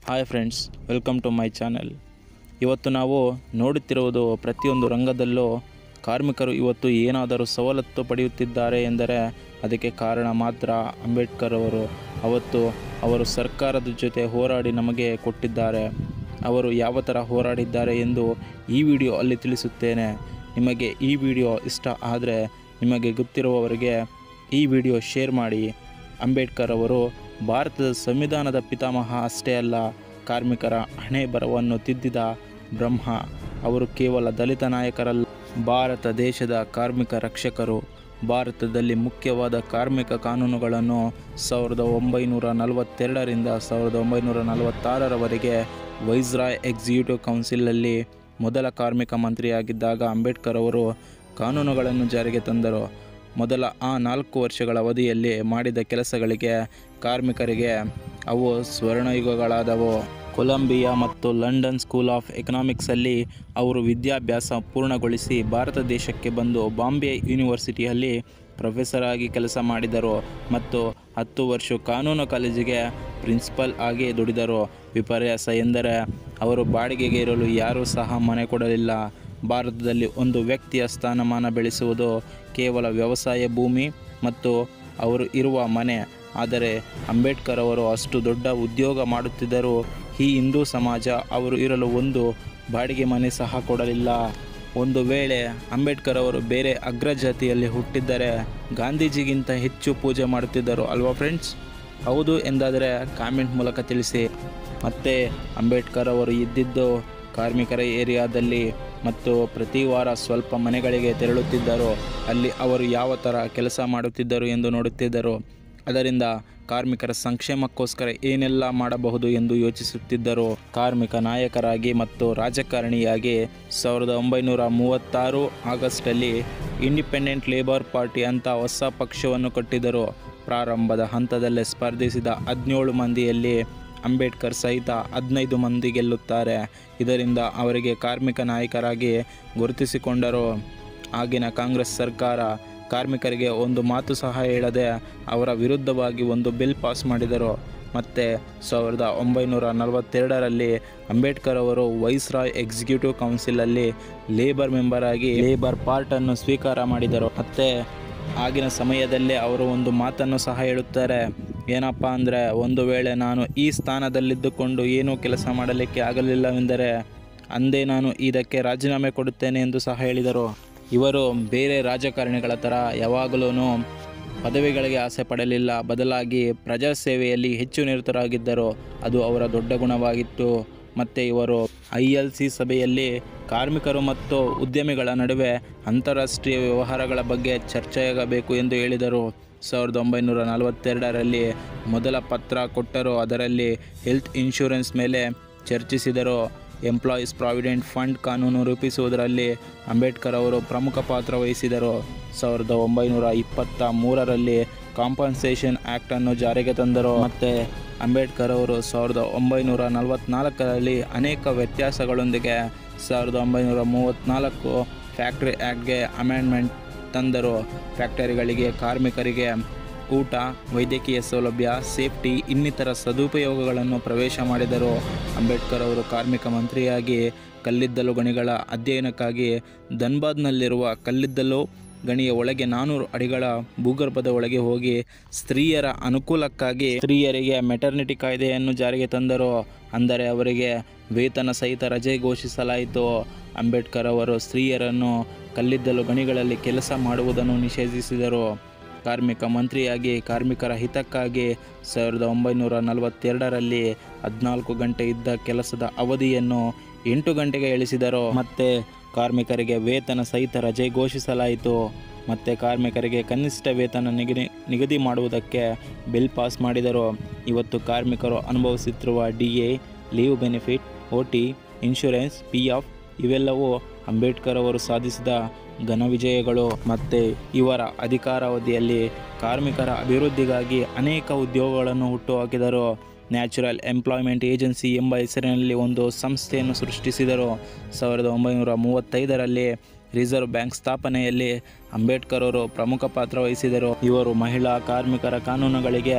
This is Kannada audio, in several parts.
hi friends welcome to my channel ಇವತ್ತು ನಾವು ನೋಡುತ್ತಿರುವುದು ಪ್ರತಿಯೊಂದು ರಂಗದಲ್ಲೂ ಕಾರ್ಮಿಕರು ಇವತ್ತು ಏನಾದರೂ ಸವಲತ್ತು ಪಡೆಯುತ್ತಿದ್ದಾರೆ ಎಂದರೆ ಅದಕ್ಕೆ ಕಾರಣ ಮಾತ್ರ ಅಂಬೇಡ್ಕರ್ ಅವರು ಅವತ್ತು ಅವರು ಸರ್ಕಾರದ ಜೊತೆ ಹೋರಾಡಿ ನಮಗೆ ಕೊಟ್ಟಿದ್ದಾರೆ ಅವರು ಯಾವ ಥರ ಹೋರಾಡಿದ್ದಾರೆ ಎಂದು ಈ ವಿಡಿಯೋ ಅಲ್ಲಿ ತಿಳಿಸುತ್ತೇನೆ ನಿಮಗೆ ಈ ವಿಡಿಯೋ ಇಷ್ಟ ಆದರೆ ನಿಮಗೆ ಗೊತ್ತಿರುವವರಿಗೆ ಈ ವಿಡಿಯೋ ಶೇರ್ ಮಾಡಿ ಅಂಬೇಡ್ಕರ್ ಅವರು ಭಾರತದ ಸಂವಿಧಾನದ ಪಿತಾಮಹ ಅಷ್ಟೇ ಅಲ್ಲ ಕಾರ್ಮಿಕರ ಹಣೆ ಬರವನ್ನು ತಿದ್ದಿದ ಬ್ರಹ್ಮ ಅವರು ಕೇವಲ ದಲಿತ ನಾಯಕರಲ್ಲ ಭಾರತ ದೇಶದ ಕಾರ್ಮಿಕ ರಕ್ಷಕರು ಭಾರತದಲ್ಲಿ ಮುಖ್ಯವಾದ ಕಾರ್ಮಿಕ ಕಾನೂನುಗಳನ್ನು ಸಾವಿರದ ಒಂಬೈನೂರ ನಲವತ್ತೆರಡರಿಂದ ಸಾವಿರದ ಒಂಬೈನೂರ ನಲವತ್ತಾರರವರೆಗೆ ವೈಸ್ರಾಯ್ ಎಕ್ಸಿಕ್ಯೂಟಿವ್ ಕೌನ್ಸಿಲಲ್ಲಿ ಮೊದಲ ಕಾರ್ಮಿಕ ಮಂತ್ರಿಯಾಗಿದ್ದಾಗ ಅಂಬೇಡ್ಕರ್ ಅವರು ಕಾನೂನುಗಳನ್ನು ಜಾರಿಗೆ ತಂದರು ಮೊದಲ ಆ ನಾಲ್ಕು ವರ್ಷಗಳ ಅವಧಿಯಲ್ಲಿ ಮಾಡಿದ ಕೆಲಸಗಳಿಗೆ ಕಾರ್ಮಿಕರಿಗೆ ಅವು ಸ್ವರ್ಣಯುಗಗಳಾದವು ಕೊಲಂಬಿಯಾ ಮತ್ತು ಲಂಡನ್ ಸ್ಕೂಲ್ ಆಫ್ ಎಕನಾಮಿಕ್ಸಲ್ಲಿ ಅವರು ವಿದ್ಯಾಭ್ಯಾಸ ಪೂರ್ಣಗೊಳಿಸಿ ಭಾರತ ದೇಶಕ್ಕೆ ಬಂದು ಬಾಂಬೆ ಯೂನಿವರ್ಸಿಟಿಯಲ್ಲಿ ಪ್ರೊಫೆಸರ್ ಆಗಿ ಕೆಲಸ ಮಾಡಿದರು ಮತ್ತು ಹತ್ತು ವರ್ಷ ಕಾನೂನು ಕಾಲೇಜಿಗೆ ಪ್ರಿನ್ಸಿಪಲ್ ಆಗಿ ದುಡಿದರು ವಿಪರ್ಯಾಸ ಎಂದರೆ ಅವರು ಬಾಡಿಗೆಗೆ ಇರಲು ಯಾರೂ ಸಹ ಮನೆ ಕೊಡಲಿಲ್ಲ ಭಾರತದಲ್ಲಿ ಒಂದು ವ್ಯಕ್ತಿಯ ಸ್ಥಾನಮಾನ ಬೆಳೆಸುವುದು ಕೇವಲ ವ್ಯವಸಾಯ ಭೂಮಿ ಮತ್ತು ಅವರು ಇರುವ ಮನೆ ಆದರೆ ಅಂಬೇಡ್ಕರ್ ಅವರು ಅಷ್ಟು ದೊಡ್ಡ ಉದ್ಯೋಗ ಮಾಡುತ್ತಿದ್ದರೂ ಈ ಹಿಂದೂ ಸಮಾಜ ಅವರು ಇರಲು ಒಂದು ಬಾಡಿಗೆ ಮನೆ ಸಹ ಕೊಡಲಿಲ್ಲ ಒಂದು ವೇಳೆ ಅಂಬೇಡ್ಕರ್ ಅವರು ಬೇರೆ ಅಗ್ರಜಾತಿಯಲ್ಲಿ ಹುಟ್ಟಿದ್ದರೆ ಗಾಂಧೀಜಿಗಿಂತ ಹೆಚ್ಚು ಪೂಜೆ ಮಾಡುತ್ತಿದ್ದರು ಅಲ್ವಾ ಫ್ರೆಂಡ್ಸ್ ಹೌದು ಎಂದಾದರೆ ಕಾಮೆಂಟ್ ಮೂಲಕ ತಿಳಿಸಿ ಮತ್ತು ಅಂಬೇಡ್ಕರ್ ಅವರು ಇದ್ದಿದ್ದು ಕಾರ್ಮಿಕರ ಏರಿಯಾದಲ್ಲಿ ಮತ್ತು ಪ್ರತಿ ವಾರ ಸ್ವಲ್ಪ ಮನೆಗಳಿಗೆ ತೆರಳುತ್ತಿದ್ದರು ಅಲ್ಲಿ ಅವರು ಯಾವ ಥರ ಕೆಲಸ ಮಾಡುತ್ತಿದ್ದರು ಎಂದು ನೋಡುತ್ತಿದ್ದರು ಅದರಿಂದ ಕಾರ್ಮಿಕರ ಸಂಕ್ಷೇಮಕ್ಕೋಸ್ಕರ ಏನೆಲ್ಲ ಮಾಡಬಹುದು ಎಂದು ಯೋಚಿಸುತ್ತಿದ್ದರು ಕಾರ್ಮಿಕ ನಾಯಕರಾಗಿ ಮತ್ತು ರಾಜಕಾರಣಿಯಾಗಿ ಸಾವಿರದ ಒಂಬೈನೂರ ಮೂವತ್ತಾರು ಆಗಸ್ಟಲ್ಲಿ ಇಂಡಿಪೆಂಡೆಂಟ್ ಲೇಬರ್ ಪಾರ್ಟಿ ಅಂತ ಹೊಸ ಪಕ್ಷವನ್ನು ಕಟ್ಟಿದರು ಪ್ರಾರಂಭದ ಹಂತದಲ್ಲೇ ಸ್ಪರ್ಧಿಸಿದ ಹದಿನೇಳು ಮಂದಿಯಲ್ಲಿ ಅಂಬೇಡ್ಕರ್ ಸಹಿತ ಹದಿನೈದು ಮಂದಿ ಗೆಲ್ಲುತ್ತಾರೆ ಇದರಿಂದ ಅವರಿಗೆ ಕಾರ್ಮಿಕ ನಾಯಕರಾಗಿ ಗುರುತಿಸಿಕೊಂಡರು ಆಗಿನ ಕಾಂಗ್ರೆಸ್ ಸರ್ಕಾರ ಕಾರ್ಮಿಕರಿಗೆ ಒಂದು ಮಾತು ಸಹ ಹೇಳದೆ ಅವರ ವಿರುದ್ಧವಾಗಿ ಒಂದು ಬಿಲ್ ಪಾಸ್ ಮಾಡಿದರು ಮತ್ತು ಸಾವಿರದ ಒಂಬೈನೂರ ನಲವತ್ತೆರಡರಲ್ಲಿ ಅಂಬೇಡ್ಕರ್ ಅವರು ವೈಸ್ರಾಯ್ ಎಕ್ಸಿಕ್ಯೂಟಿವ್ ಕೌನ್ಸಿಲಲ್ಲಿ ಲೇಬರ್ ಮೆಂಬರ್ ಆಗಿ ಲೇಬರ್ ಪಾರ್ಟನ್ನು ಸ್ವೀಕಾರ ಮಾಡಿದರು ಮತ್ತು ಆಗಿನ ಸಮಯದಲ್ಲೇ ಅವರು ಒಂದು ಮಾತನ್ನು ಸಹ ಹೇಳುತ್ತಾರೆ ಏನಪ್ಪ ಅಂದರೆ ಒಂದು ವೇಳೆ ನಾನು ಈ ಸ್ಥಾನದಲ್ಲಿದ್ದುಕೊಂಡು ಏನೂ ಕೆಲಸ ಮಾಡಲಿಕ್ಕೆ ಆಗಲಿಲ್ಲವೆಂದರೆ ಅಂದೇ ನಾನು ಇದಕ್ಕೆ ರಾಜೀನಾಮೆ ಕೊಡುತ್ತೇನೆ ಎಂದು ಸಹ ಹೇಳಿದರು ಇವರು ಬೇರೆ ರಾಜಕಾರಣಿಗಳ ಥರ ಯಾವಾಗಲೂ ಪದವಿಗಳಿಗೆ ಆಸೆ ಪಡಲಿಲ್ಲ ಬದಲಾಗಿ ಪ್ರಜಾಸೇವೆಯಲ್ಲಿ ಹೆಚ್ಚು ನಿರತರಾಗಿದ್ದರು ಅದು ಅವರ ದೊಡ್ಡ ಗುಣವಾಗಿತ್ತು ಮತ್ತು ಇವರು ಐ ಎಲ್ ಸಿ ಸಭೆಯಲ್ಲಿ ಕಾರ್ಮಿಕರು ಮತ್ತು ಉದ್ಯಮಿಗಳ ನಡುವೆ ಅಂತಾರಾಷ್ಟ್ರೀಯ ವ್ಯವಹಾರಗಳ ಬಗ್ಗೆ ಚರ್ಚೆಯಾಗಬೇಕು ಎಂದು ಹೇಳಿದರು ಸಾವಿರದ ಒಂಬೈನೂರ ನಲವತ್ತೆರಡರಲ್ಲಿ ಮೊದಲ ಪತ್ರ ಕೊಟ್ಟರು ಅದರಲ್ಲಿ ಹೆಲ್ತ್ ಇನ್ಶೂರೆನ್ಸ್ ಮೇಲೆ ಚರ್ಚಿಸಿದರು ಎಂಪ್ಲಾಯೀಸ್ ಪ್ರಾವಿಡೆಂಟ್ ಫಂಡ್ ಕಾನೂನು ರೂಪಿಸುವುದರಲ್ಲಿ ಅಂಬೇಡ್ಕರ್ ಅವರು ಪ್ರಮುಖ ಪಾತ್ರ ವಹಿಸಿದರು ಸಾವಿರದ ಒಂಬೈನೂರ ಇಪ್ಪತ್ತ ಮೂರರಲ್ಲಿ ಕಾಂಪನ್ಸೇಷನ್ ಆ್ಯಕ್ಟನ್ನು ಜಾರಿಗೆ ತಂದರು ಮತ್ತು ಅಂಬೇಡ್ಕರ್ ಅವರು ಸಾವಿರದ ಒಂಬೈನೂರ ನಲವತ್ತ್ನಾಲ್ಕರಲ್ಲಿ ಅನೇಕ ವ್ಯತ್ಯಾಸಗಳೊಂದಿಗೆ ಸಾವಿರದ ಒಂಬೈನೂರ ಮೂವತ್ತ್ನಾಲ್ಕು ಫ್ಯಾಕ್ಟ್ರಿ ಆ್ಯಕ್ಟ್ಗೆ ಅಮೆಂಡ್ಮೆಂಟ್ ತಂದರು ಫ್ಯಾಕ್ಟರಿಗಳಿಗೆ ಕಾರ್ಮಿಕರಿಗೆ ಊಟ ವೈದ್ಯಕೀಯ ಸೌಲಭ್ಯ ಸೇಫ್ಟಿ ಇನ್ನಿತರ ಸದುಪಯೋಗಗಳನ್ನು ಪ್ರವೇಶ ಮಾಡಿದರು ಅಂಬೇಡ್ಕರ್ ಅವರು ಕಾರ್ಮಿಕ ಮಂತ್ರಿಯಾಗಿ ಕಲ್ಲಿದ್ದಲು ಗಣಿಗಳ ಅಧ್ಯಯನಕ್ಕಾಗಿ ಧನ್ಬಾದ್ನಲ್ಲಿರುವ ಕಲ್ಲಿದ್ದಲು ಗಣಿಯ ಒಳಗೆ ನಾನೂರು ಅಡಿಗಳ ಭೂಗರ್ಭದ ಒಳಗೆ ಹೋಗಿ ಸ್ತ್ರೀಯರ ಅನುಕೂಲಕ್ಕಾಗಿ ಸ್ತ್ರೀಯರಿಗೆ ಮೆಟರ್ನಿಟಿ ಕಾಯ್ದೆಯನ್ನು ಜಾರಿಗೆ ತಂದರು ಅಂದರೆ ಅವರಿಗೆ ವೇತನ ಸಹಿತ ರಜೆ ಘೋಷಿಸಲಾಯಿತು ಅಂಬೇಡ್ಕರ್ ಅವರು ಸ್ತ್ರೀಯರನ್ನು ಕಲ್ಲಿದ್ದಲು ಗಣಿಗಳಲ್ಲಿ ಕೆಲಸ ಮಾಡುವುದನ್ನು ನಿಷೇಧಿಸಿದರು ಕಾರ್ಮಿಕ ಮಂತ್ರಿಯಾಗಿ ಕಾರ್ಮಿಕರ ಹಿತಕ್ಕಾಗಿ ಸಾವಿರದ ಒಂಬೈನೂರ ನಲವತ್ತೆರಡರಲ್ಲಿ ಹದಿನಾಲ್ಕು ಗಂಟೆ ಇದ್ದ ಕೆಲಸದ ಅವಧಿಯನ್ನು ಎಂಟು ಗಂಟೆಗೆ ಇಳಿಸಿದರು ಮತ್ತು ಕಾರ್ಮಿಕರಿಗೆ ವೇತನ ಸಹಿತ ರಜೆ ಘೋಷಿಸಲಾಯಿತು ಮತ್ತು ಕಾರ್ಮಿಕರಿಗೆ ಕನಿಷ್ಠ ವೇತನ ನಿಗದಿ ನಿಗದಿ ಮಾಡುವುದಕ್ಕೆ ಬಿಲ್ ಪಾಸ್ ಮಾಡಿದರು ಇವತ್ತು ಕಾರ್ಮಿಕರು ಅನುಭವಿಸುತ್ತಿರುವ D A leave benefit O T insurance P F ಇವೆಲ್ಲವೂ ಅಂಬೇಡ್ಕರ್ ಅವರು ಸಾಧಿಸಿದ ಘನ ವಿಜಯಗಳು ಮತ್ತು ಇವರ ಅಧಿಕಾರಾವಧಿಯಲ್ಲಿ ಕಾರ್ಮಿಕರ ಅಭಿವೃದ್ಧಿಗಾಗಿ ಅನೇಕ ಉದ್ಯೋಗಗಳನ್ನು ಹುಟ್ಟುಹಾಕಿದರು ನ್ಯಾಚುರಲ್ ಎಂಪ್ಲಾಯ್ಮೆಂಟ್ ಏಜೆನ್ಸಿ ಎಂಬ ಹೆಸರಿನಲ್ಲಿ ಒಂದು ಸಂಸ್ಥೆಯನ್ನು ಸೃಷ್ಟಿಸಿದರು ಸಾವಿರದ ಒಂಬೈನೂರ ಮೂವತ್ತೈದರಲ್ಲಿ ರಿಸರ್ವ್ ಬ್ಯಾಂಕ್ ಸ್ಥಾಪನೆಯಲ್ಲಿ ಅಂಬೇಡ್ಕರ್ ಅವರು ಪ್ರಮುಖ ಪಾತ್ರ ವಹಿಸಿದರು ಇವರು ಮಹಿಳಾ ಕಾರ್ಮಿಕರ ಕಾನೂನುಗಳಿಗೆ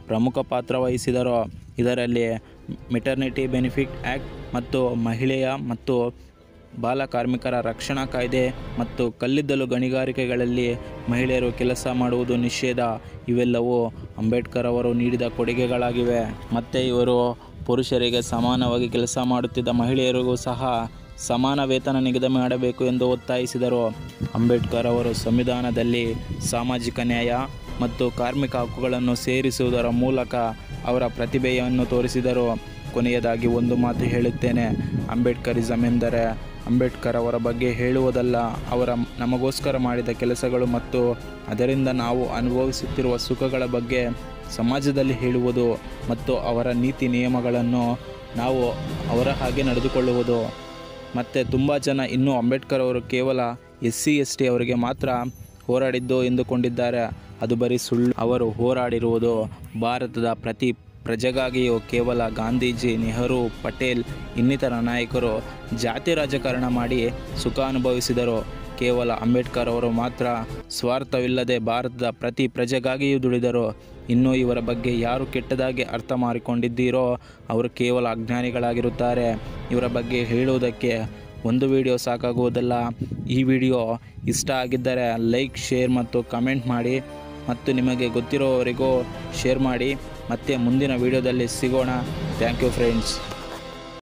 ಪ್ರಮುಖ ಪಾತ್ರ ವಹಿಸಿದರು ಇದರಲ್ಲಿ ಮೆಟರ್ನಿಟಿ ಬೆನಿಫಿಟ್ ಆ್ಯಕ್ಟ್ ಮತ್ತು ಮಹಿಳೆಯ ಮತ್ತು ಬಾಲ ಕಾರ್ಮಿಕರ ರಕ್ಷಣಾ ಕಾಯ್ದೆ ಮತ್ತು ಕಲ್ಲಿದ್ದಲು ಗಣಿಗಾರಿಕೆಗಳಲ್ಲಿ ಮಹಿಳೆಯರು ಕೆಲಸ ಮಾಡುವುದು ನಿಷೇಧ ಇವೆಲ್ಲವೂ ಅಂಬೇಡ್ಕರ್ ಅವರು ನೀಡಿದ ಕೊಡುಗೆಗಳಾಗಿವೆ ಮತ್ತು ಇವರು ಪುರುಷರಿಗೆ ಸಮಾನವಾಗಿ ಕೆಲಸ ಮಾಡುತ್ತಿದ್ದ ಮಹಿಳೆಯರಿಗೂ ಸಹ ಸಮಾನ ವೇತನ ನಿಗದಿ ಮಾಡಬೇಕು ಎಂದು ಒತ್ತಾಯಿಸಿದರು ಅಂಬೇಡ್ಕರ್ ಅವರು ಸಂವಿಧಾನದಲ್ಲಿ ಸಾಮಾಜಿಕ ನ್ಯಾಯ ಮತ್ತು ಕಾರ್ಮಿಕ ಹಕ್ಕುಗಳನ್ನು ಸೇರಿಸುವುದರ ಮೂಲಕ ಅವರ ಪ್ರತಿಭೆಯನ್ನು ತೋರಿಸಿದರು ಕೊನೆಯದಾಗಿ ಒಂದು ಮಾತು ಹೇಳುತ್ತೇನೆ ಅಂಬೇಡ್ಕರಿಸಮ್ ಎಂದರೆ ಅಂಬೇಡ್ಕರ್ ಅವರ ಬಗ್ಗೆ ಹೇಳುವುದಲ್ಲ ಅವರ ನಮಗೋಸ್ಕರ ಮಾಡಿದ ಕೆಲಸಗಳು ಮತ್ತು ಅದರಿಂದ ನಾವು ಅನುಭವಿಸುತ್ತಿರುವ ಸುಖಗಳ ಬಗ್ಗೆ ಸಮಾಜದಲ್ಲಿ ಹೇಳುವುದು ಮತ್ತು ಅವರ ನೀತಿ ನಿಯಮಗಳನ್ನು ನಾವು ಅವರ ಹಾಗೆ ನಡೆದುಕೊಳ್ಳುವುದು ಮತ್ತು ತುಂಬ ಜನ ಇನ್ನೂ ಅಂಬೇಡ್ಕರ್ ಅವರು ಕೇವಲ ಎಸ್ ಸಿ ಎಸ್ ಟಿ ಅವರಿಗೆ ಮಾತ್ರ ಹೋರಾಡಿದ್ದು ಎಂದುಕೊಂಡಿದ್ದಾರೆ ಅದು ಬರೀ ಸುಳ್ಳು ಅವರು ಹೋರಾಡಿರುವುದು ಭಾರತದ ಪ್ರತಿ ಪ್ರಜೆಗಾಗಿಯೂ ಕೇವಲ ಗಾಂಧೀಜಿ ನೆಹರು ಪಟೇಲ್ ಇನ್ನಿತರ ನಾಯಕರು ಜಾತಿ ರಾಜಕಾರಣ ಮಾಡಿ ಸುಖ ಅನುಭವಿಸಿದರು ಕೇವಲ ಅಂಬೇಡ್ಕರ್ ಅವರು ಮಾತ್ರ ಸ್ವಾರ್ಥವಿಲ್ಲದೆ ಭಾರತದ ಪ್ರತಿ ಪ್ರಜೆಗಾಗಿಯೂ ದುಡಿದರು ಇನ್ನೂ ಇವರ ಬಗ್ಗೆ ಯಾರು ಕೆಟ್ಟದಾಗಿ ಅರ್ಥ ಮಾಡಿಕೊಂಡಿದ್ದೀರೋ ಅವರು ಕೇವಲ ಅಜ್ಞಾನಿಗಳಾಗಿರುತ್ತಾರೆ ಇವರ ಬಗ್ಗೆ ಹೇಳುವುದಕ್ಕೆ ಒಂದು ವಿಡಿಯೋ ಸಾಕಾಗುವುದಲ್ಲ ಈ ವಿಡಿಯೋ ಇಷ್ಟ ಆಗಿದ್ದರೆ ಲೈಕ್ ಶೇರ್ ಮತ್ತು ಕಮೆಂಟ್ ಮಾಡಿ ಮತ್ತು ನಿಮಗೆ ಗೊತ್ತಿರೋವರಿಗೂ ಶೇರ್ ಮಾಡಿ ಮತ್ತೆ ಮುಂದಿನ ವಿಡಿಯೋದಲ್ಲಿ ಸಿಗೋಣ ಥ್ಯಾಂಕ್ ಯು ಫ್ರೆಂಡ್ಸ್